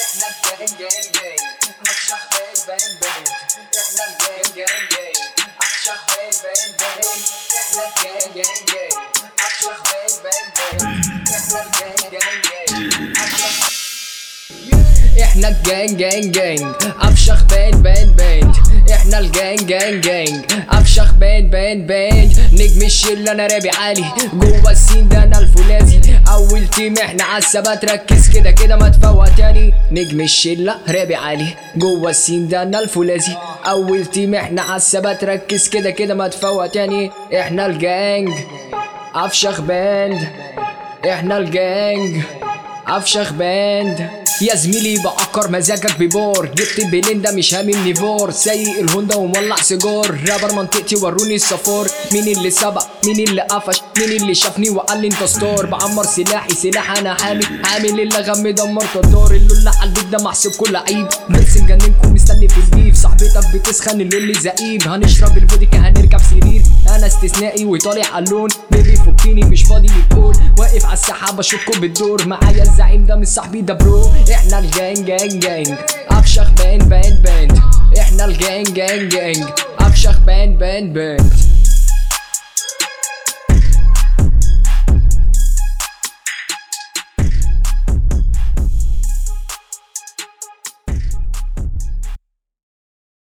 احنا الجانج جانج جانج افشخ بين بين بين احنا الجانج جانج جانج افشخ بين بين بين احنا الجانج جانج جانج افشخ بين بين بين احنا الجانج جانج جانج افشخ احنا الجانج جانج جانج افشخ بين بين بين احنا الجانج جانج جانج افشخ بين بين بين نجم الشله انا رابي عالي جوه السين ده انا الفولاذي اول تيم احنا عالثبات ركز كده كده ما تفوق تاني نجم الشله رابي عالي جوه السين ده انا الفولاذي اول تيم احنا عالثبات ركز كده كده ما تفوق تاني احنا الجانج افشخ باند احنا الجانج افشخ باند يا زميلي بعكر مزاجك ببور جبت بليندا مش هامم نيفور سايق الهوندا ومولع سيجار رابر منطقتي وروني الصفار مين اللي سبق مين اللي قفش مين اللي شافني وقال لي انت ستار بعمر سلاحي سلاح انا حامي عامل اللغم دمرت الدار اللي على البيت ده محسوب كل عيب بس مجننكم مستني في البيف صاحبتك بتسخن اللي زقيب هنشرب الفودكا هنركب سرير انا استثنائي وطالع على اللون بيبي فكيني مش فاضي للكول واقف على السحابه اشوفكم بالدور معايا الزعيم ده مش صاحبي ده برو احنا الجانج جانج جانج افشخ بان بان بان احنا الجانج جانج جانج افشخ بان بان بان